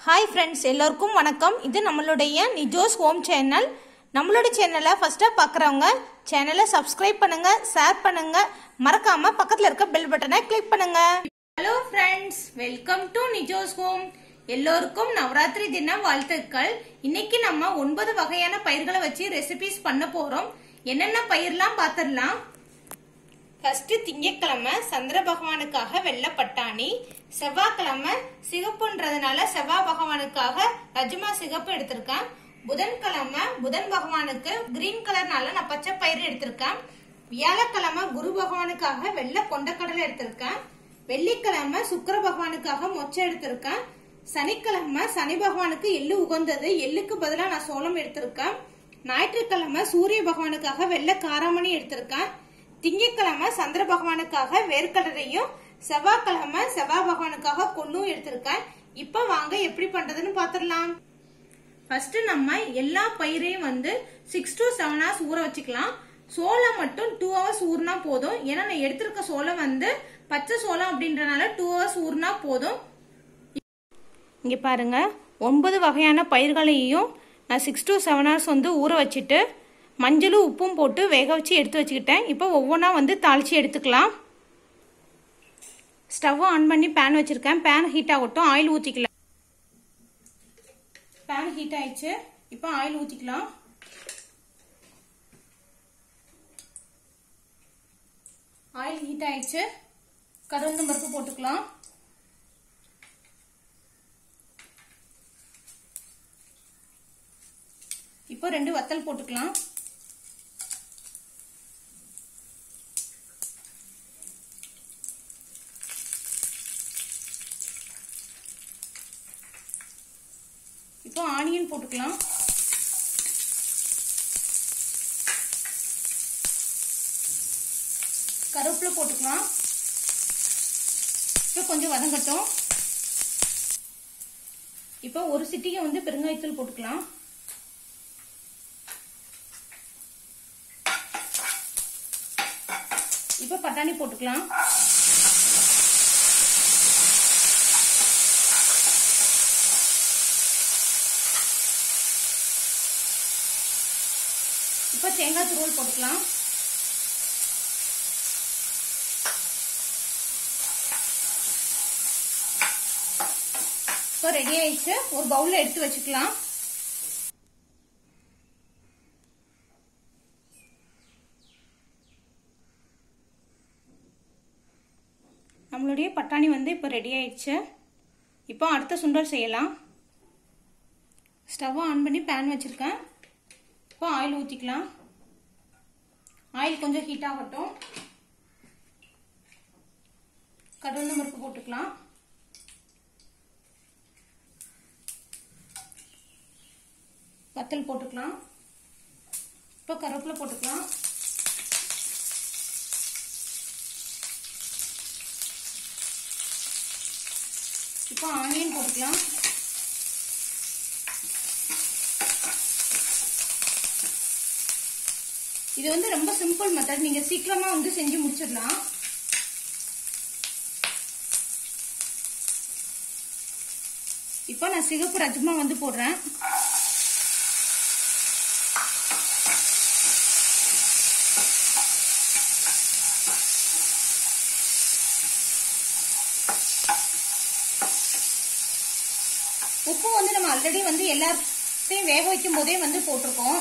hi friends எல்லோருக்கும் வணக்கம் இது நம்மளுடைய நிஜோஸ் ஹோம் சேனல் நம்மளோட சேனலை ஃபஸ்ட்டாக பார்க்குறவங்க சேனலை சப்ஸ்கிரைப் பண்ணுங்க ஷேர் பண்ணுங்க மறக்காம பக்கத்தில் இருக்க பெல் பட்டனை கிளிக் பண்ணுங்க hello friends welcome to Nijo's home எல்லோருக்கும் நவராத்திரி தின வாழ்த்துக்கள் இன்னைக்கு நம்ம ஒன்பது வகையான பயிர்களை வச்சு ரெசிபிஸ் பண்ண போறோம் என்னென்ன பயிர்லாம் பார்த்துடலாம் ஃபர்ஸ்ட் திங்கட்கிழமை சந்திர பகவானுக்காக வெள்ளை பட்டாணி செவ்வாய்க்கிழமை சிகப்புன்றதுனால செவ்வாய் பகவானுக்காக ரஜ்மா சிகப்பு எடுத்திருக்கேன் புதன்கிழமை புதன் பகவானுக்கு கிரீன் கலர்னால நான் பச்சை பயிறு எடுத்திருக்கேன் வியாழக்கிழமை குரு பகவானுக்காக வெள்ளை கொண்டக்கடலை எடுத்திருக்கேன் வெள்ளிக்கிழமை சுக்கிர பகவானுக்காக மொச்சை எடுத்திருக்கேன் சனிக்கிழமை சனி பகவானுக்கு எள்ளு உகந்தது எள்ளுக்கு பதிலாக நான் சோளம் எடுத்திருக்கேன் ஞாயிற்றுக்கிழமை சூரிய பகவானுக்காக வெள்ளை காராமணி எடுத்திருக்கேன் திங்கட்கிழமை சந்திர பகவானுக்காக வேர்க்கடலையும் செவ்வாய்க்கிழமை செவ்வாய் பகவானுக்காக கொள்ளும் எடுத்திருக்கேன் இப்ப வாங்க எப்படி பண்றதுன்னு பாத்திரலாம் ஃபர்ஸ்ட் நம்ம எல்லா பயிரையும் வந்து சிக்ஸ் டு செவன் ஹவர்ஸ் ஊற வச்சுக்கலாம் சோளம் மட்டும் டூ ஹவர்ஸ் ஊறினா போதும் ஏன்னா நான் எடுத்திருக்க சோளம் வந்து பச்சை சோளம் அப்படின்றனால டூ ஹவர்ஸ் ஊறினா போதும் இங்கே பாருங்க ஒன்பது வகையான பயிர்களையும் நான் சிக்ஸ் டு செவன் ஹவர்ஸ் வந்து ஊற வச்சுட்டு மஞ்சளும் உப்பும் போட்டு வேக வச்சு எடுத்து வச்சுக்கிட்டேன் இப்போ ஒவ்வொன்றா வந்து தாளித்து எடுத்துக்கலாம் ஸ்டவ் ஆன் பண்ணி பேன் வச்சுருக்கேன் பேன் ஹீட் ஆகட்டும் ஆயில் ஊற்றிக்கலாம் பேன் ஹீட் ஆயிடுச்சு இப்போ ஆயில் ஊற்றிக்கலாம் ஆயில் ஹீட் ஆயிடுச்சு கருந்து பருப்பு போட்டுக்கலாம் இப்போ ரெண்டு வத்தல் போட்டுக்கலாம் இப்போ ஆனியன் போட்டுக்கலாம் கருவேப்பிலை போட்டுக்கலாம் இப்போ கொஞ்சம் வதங்கட்டும் இப்போ ஒரு சிட்டிகை வந்து பெருங்காயத்தூள் போட்டுக்கலாம் இப்போ பட்டாணி போட்டுக்கலாம் இப்போ தேங்காய் துருவல் போட்டுக்கலாம் இப்போ ரெடி ஆயிடுச்சு ஒரு பவுல்ல எடுத்து வச்சுக்கலாம் நம்மளுடைய பட்டாணி வந்து இப்போ ரெடி ஆயிடுச்சு இப்போ அடுத்த சுண்டல் செய்யலாம் ஸ்டவ் ஆன் பண்ணி பேன் வச்சுருக்கேன் இப்போ ஆயில் ஊற்றிக்கலாம் ஆயில் கொஞ்சம் ஹீட் ஆகட்டும் கடவுள் பருப்பு போட்டுக்கலாம் வத்தல் போட்டுக்கலாம் இப்போ கருவேப்பிலை போட்டுக்கலாம் இப்போ ஆனியன் போட்டுக்கலாம் இது வந்து ரொம்ப சிம்பிள் மெத்தட் நீங்க சீக்கிரமா வந்து செஞ்சு முடிச்சிடலாம் இப்போ நான் சிகப்பு ரஜ்மா வந்து போடுறேன் உப்பு வந்து நம்ம ஆல்ரெடி வந்து எல்லாத்தையும் வேக வைக்கும் போதே வந்து போட்டிருக்கோம்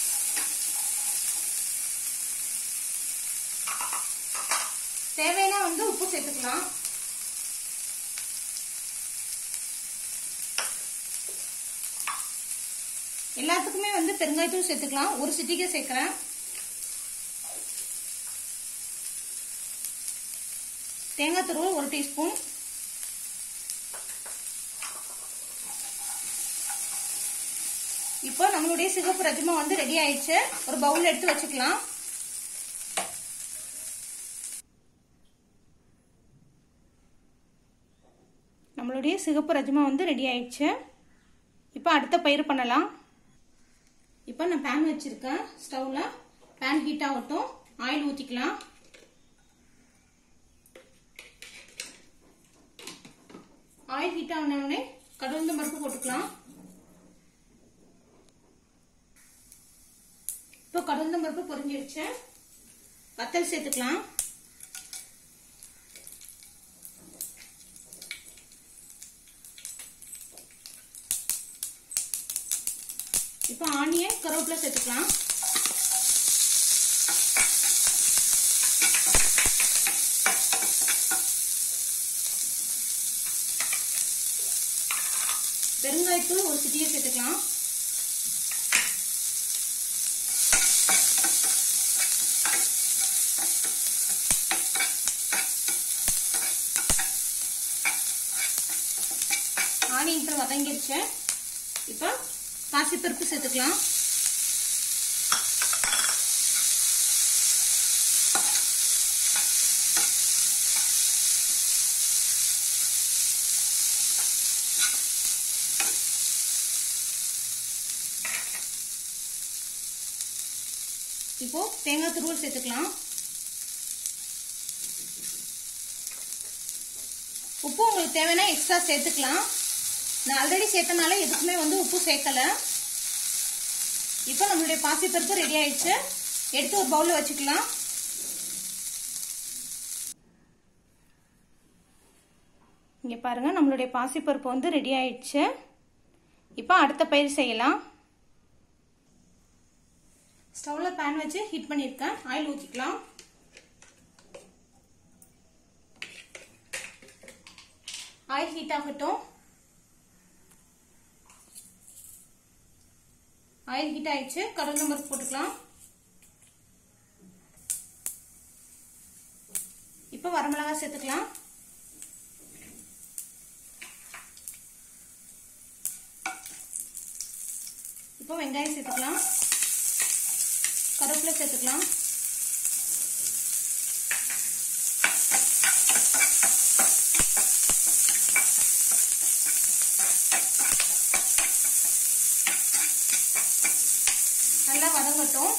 தேவையான வந்து உப்பு சேர்த்துக்கலாம் எல்லாத்துக்குமே வந்து பெருங்காயத்தூள் சேர்த்துக்கலாம் ஒரு சிட்டிகை சேர்க்கிறேன் தேங்காய் துருவல் ஒரு டீஸ்பூன் இப்போ நம்மளுடைய சிகப்பு ரஜ்மா வந்து ரெடி ஆயிடுச்சு ஒரு பவுல் எடுத்து வச்சுக்கலாம் நம்மளுடைய சிகப்பு ரஜ்மா வந்து ரெடி ஆயிடுச்சு இப்போ அடுத்த பயிர் பண்ணலாம் இப்போ நான் பேன் வச்சிருக்கேன் ஸ்டவ்ல பேன் ஹீட் ஆகட்டும் ஆயில் ஊற்றிக்கலாம் ஆயில் ஹீட் ஆனவுடனே கடவுந்த பருப்பு போட்டுக்கலாம் இப்போ கடவுந்த பருப்பு பொரிஞ்சிருச்சு வத்தல் சேர்த்துக்கலாம் இப்போ ஆனியன் கருவேப்பிலை சேர்த்துக்கலாம் பெருங்காயத்தூள் ஒரு சிட்டியை சேர்த்துக்கலாம் ஆனியன் வதங்கிருச்சு இப்போ பாசிப்பருப்பு சேர்த்துக்கலாம் இப்போ தேங்காய் துருவல் சேர்த்துக்கலாம் உப்பு உங்களுக்கு தேவைன்னா எக்ஸ்ட்ரா சேர்த்துக்கலாம் நான் ஆல்ரெடி சேர்த்தனால எதுக்குமே வந்து உப்பு சேர்க்கல இப்போ நம்மளுடைய பாசிப்பருப்பு ரெடி ஆயிடுச்சு எடுத்து ஒரு பவுல்ல வச்சுக்கலாம் இங்க பாருங்க நம்மளுடைய பாசிப்பருப்பு வந்து ரெடி ஆயிடுச்சு இப்போ அடுத்த பயிர் செய்யலாம் ஸ்டவ்ல பேன் வச்சு ஹீட் பண்ணியிருக்கேன் ஆயில் ஊற்றிக்கலாம் ஆயில் ஹீட் ஆகட்டும் ஆயில் ஹீட் ஆயிடுச்சு கடல் நம்பர் போட்டுக்கலாம் இப்போ வரமிளகா சேர்த்துக்கலாம் இப்போ வெங்காயம் சேர்த்துக்கலாம் கருவேப்பிலை சேர்த்துக்கலாம் நல்லா வதங்கட்டும்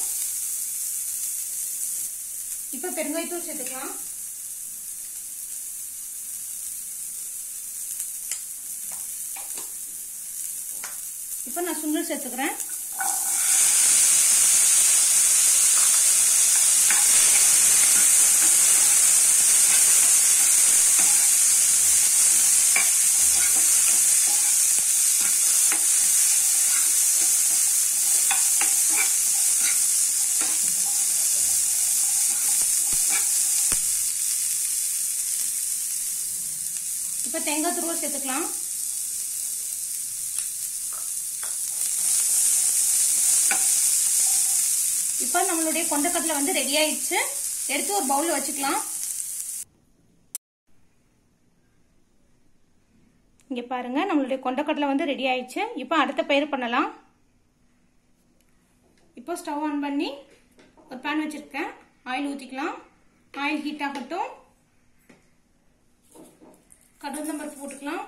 இப்ப பெருங்காயத்தூள் சேர்த்துக்கலாம் இப்ப நான் சுண்டல் சேர்த்துக்கிறேன் இப்ப தேங்காய் துருவல் சேர்த்துக்கலாம் இப்ப நம்மளுடைய கொண்டக்கடலை வந்து ரெடி ஆயிடுச்சு எடுத்து ஒரு பவுல்ல வச்சுக்கலாம் இங்க பாருங்க நம்மளுடைய கொண்டக்கடலை வந்து ரெடி ஆயிடுச்சு இப்போ அடுத்த பயிர் பண்ணலாம் இப்போ ஸ்டவ் ஆன் பண்ணி ஒரு பேன் வச்சிருக்கேன் ஆயில் ஊற்றிக்கலாம் ஆயில் ஹீட் ஆகட்டும் கடலை பருப்பு போட்டுக்கலாம்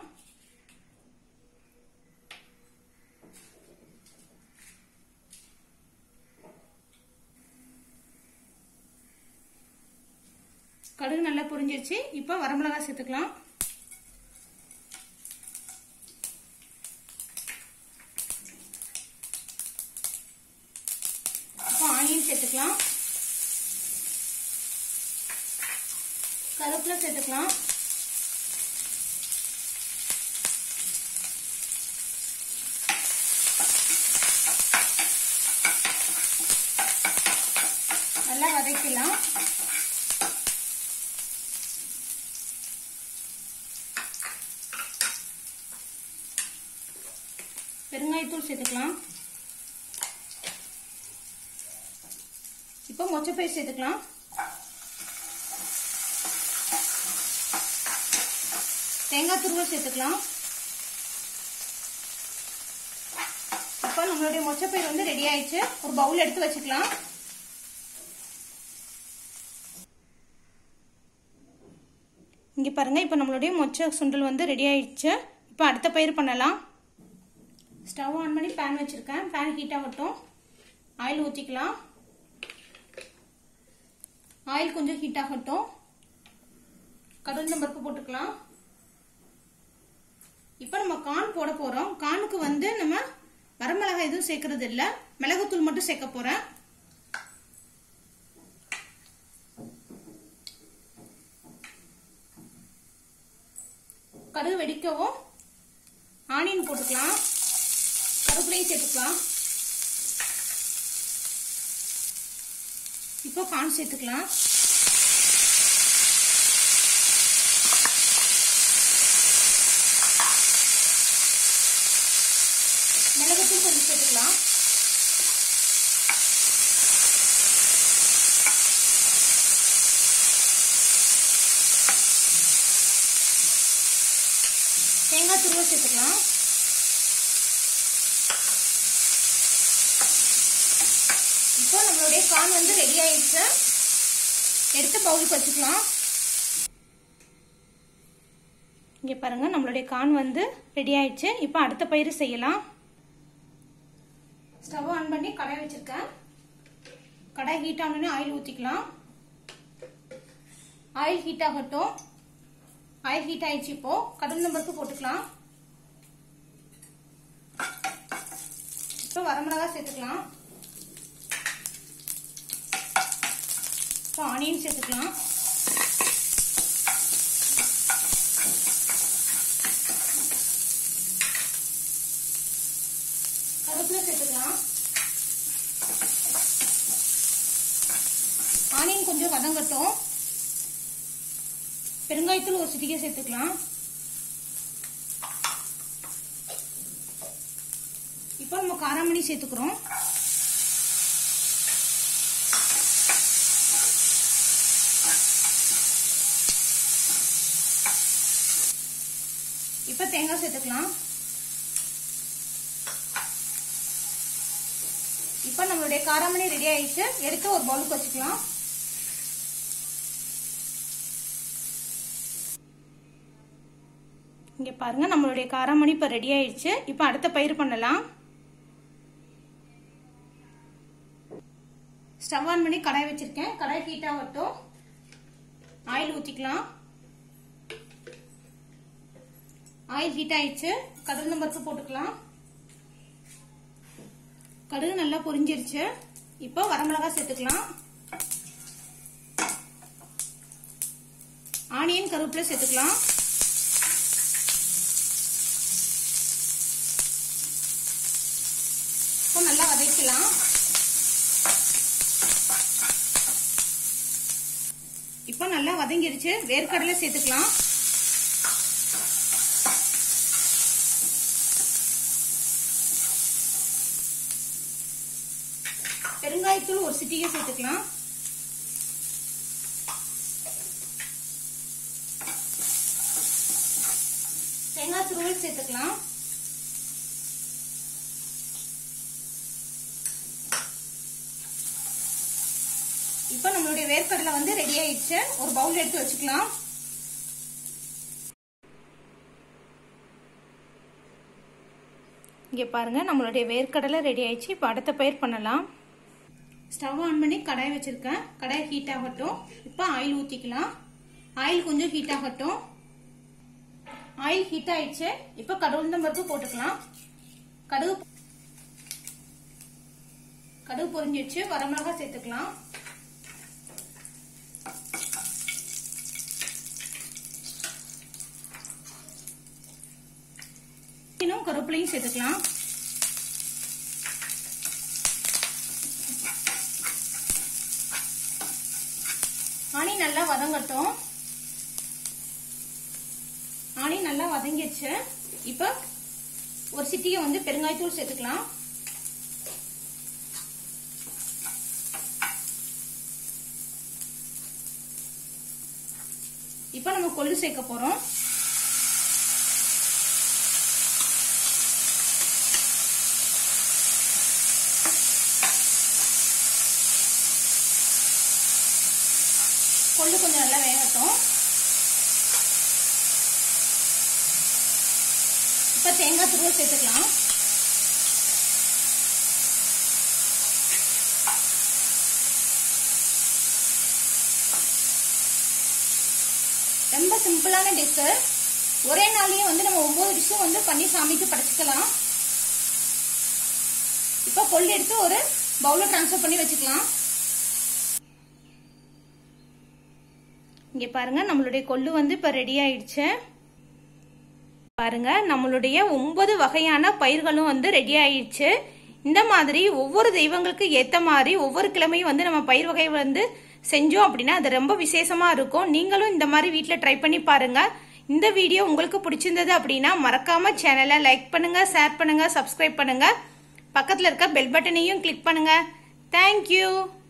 கடுகு நல்லா பொரிஞ்சிருச்சு இப்போ வரமிளகாய் சேர்த்துக்கலாம் இப்போ ஆனியன் சேர்த்துக்கலாம் கருவேப்பிலை சேர்த்துக்கலாம் நல்லா வதக்கலாம் பெருங்காயத்தூள் சேர்த்துக்கலாம் இப்போ மொச்சப்பயிர் சேர்த்துக்கலாம் தேங்காய் துருவல் சேர்த்துக்கலாம் இப்போ நம்மளுடைய மொச்சப்பயிர் வந்து ரெடி ஆயிடுச்சு ஒரு பவுல் எடுத்து வச்சுக்கலாம் இங்கே பாருங்க இப்போ நம்மளுடைய மொச்ச சுண்டல் வந்து ரெடி ஆயிடுச்சு இப்போ அடுத்த பயிர் பண்ணலாம் ஸ்டவ் ஆன் பண்ணி பேன் வச்சிருக்கேன் பேன் ஹீட் ஆகட்டும் ஆயில் ஊற்றிக்கலாம் ஆயில் கொஞ்சம் ஹீட் ஆகட்டும் கடந்த பருப்பு போட்டுக்கலாம் இப்போ நம்ம கான் போட போறோம் கானுக்கு வந்து நம்ம வரமிளகாய் எதுவும் சேர்க்கறது இல்ல மிளகுத்தூள் மட்டும் சேர்க்க போறேன் கடுகு வெடிக்கவும் ஆனியன் போட்டுக்கலாம் கருவேப்பிலையும் சேர்த்துக்கலாம் இப்போ கான் சேர்த்துக்கலாம் மிளகுத்தூள் கொஞ்சம் சேர்த்துக்கலாம் தேங்காய் துருவ சேர்த்துக்கலாம் இப்போ நம்மளுடைய கான் வந்து ரெடி ஆயிடுச்சு எடுத்து பவுலுக்கு வச்சுக்கலாம் இங்கே பாருங்க நம்மளுடைய கான் வந்து ரெடி ஆயிடுச்சு இப்போ அடுத்த பயிர் செய்யலாம் ஸ்டவ் ஆன் பண்ணி கடாய் வச்சிருக்கேன் கடாய் ஹீட் ஆனோடனே ஆயில் ஊற்றிக்கலாம் ஆயில் ஹீட் ஆகட்டும் ஆயில் ஹீட் ஆயிடுச்சு இப்போ கடல் நம்பருக்கு போட்டுக்கலாம் இப்போ வரமிளகாய் சேர்த்துக்கலாம் இப்போ ஆனியன் சேர்த்துக்கலாம் கருவேப்பிலை சேர்த்துக்கலாம் ஆனியன் கொஞ்சம் வதங்கட்டும் பெருங்காயத்தூள் ஒரு சிட்டிகை சேர்த்துக்கலாம் இப்போ நம்ம காராமணி சேர்த்துக்கிறோம் இப்போ தேங்காய் சேர்த்துக்கலாம் இப்போ நம்மளுடைய காராமணி ரெடி ஆயிடுச்சு எடுத்து ஒரு பவுலுக்கு வச்சுக்கலாம் இங்கே பாருங்க நம்மளுடைய காராமணி இப்போ ரெடி ஆயிடுச்சு இப்போ அடுத்த பயிர் பண்ணலாம் ஸ்டவ் ஆன் பண்ணி கடாய் வச்சிருக்கேன் கடாய் ஹீட் ஆகட்டும் ஆயில் ஊற்றிக்கலாம் ஆயில் ஹீட் ஆயிடுச்சு கடல் நம்பருக்கு போட்டுக்கலாம் கடுகு நல்லா பொரிஞ்சிருச்சு இப்போ வரமிளகாய் சேர்த்துக்கலாம் ஆனியன் கருவேப்பிலை சேர்த்துக்கலாம் இப்போ நல்லா வதக்கலாம் இப்போ நல்லா வதங்கிருச்சு வேர்க்கடலை சேர்த்துக்கலாம் பெருங்காயத்தூள் ஒரு சிட்டிகை சேர்த்துக்கலாம் தேங்காய் துருவல் சேர்த்துக்கலாம் இப்போ நம்மளுடைய வேர்க்கடலை வந்து ரெடி ஆயிடுச்சு ஒரு பவுல் எடுத்து வச்சுக்கலாம் இங்கே பாருங்க நம்மளுடைய வேர்க்கடலை ரெடி ஆயிடுச்சு இப்போ அடுத்த பயிர் பண்ணலாம் ஸ்டவ் ஆன் பண்ணி கடாய் வச்சிருக்கேன் கடாய் ஹீட் ஆகட்டும் இப்போ ஆயில் ஊற்றிக்கலாம் ஆயில் கொஞ்சம் ஹீட் ஆகட்டும் ஆயில் ஹீட் ஆயிடுச்சு இப்போ கடுகு பருப்பு போட்டுக்கலாம் கடுகு கடுகு பொரிஞ்சிடுச்சு வரமிளகாய் சேர்த்துக்கலாம் இன்னும் கருவேப்பிலையும் சேர்த்துக்கலாம் ஆனி நல்லா வதங்கட்டும் ஆனி நல்லா வதங்கிடுச்சு இப்போ ஒரு சிட்டியை வந்து பெருங்காயத்தூள் சேர்த்துக்கலாம் இப்போ நம்ம கொள்ளு சேர்க்க போறோம் கொள்ளு கொஞ்சம் நல்லா வேகட்டும் இப்போ தேங்காய் துருவ சேர்த்துக்கலாம் ரொம்ப சிம்பிளான டிஷ்ஷு ஒரே நாள்லயே வந்து நம்ம ஒன்பது டிஷ்ஷும் வந்து பண்ணி சாமிக்கு படைச்சிக்கலாம் இப்போ கொள்ளு எடுத்து ஒரு பவுல ட்ரான்ஸ்ஃபர் பண்ணி வச்சுக்கலாம் இங்க பாருங்க நம்மளுடைய கொள்ளு வந்து இப்ப ரெடி ஆயிடுச்சு பாருங்க நம்மளுடைய ஒன்பது வகையான பயிர்களும் வந்து ரெடி ஆயிடுச்சு இந்த மாதிரி ஒவ்வொரு தெய்வங்களுக்கு ஏத்த மாதிரி ஒவ்வொரு கிழமையும் வந்து நம்ம பயிர் வகை வந்து செஞ்சோம் அப்படின்னா அது ரொம்ப விசேஷமா இருக்கும் நீங்களும் இந்த மாதிரி வீட்ல ட்ரை பண்ணி பாருங்க இந்த வீடியோ உங்களுக்கு பிடிச்சிருந்தது அப்படின்னா மறக்காம சேனலை லைக் பண்ணுங்க ஷேர் பண்ணுங்க சப்ஸ்கிரைப் பண்ணுங்க பக்கத்துல இருக்க பெல் பட்டனையும் கிளிக் பண்ணுங்க தேங்க்யூ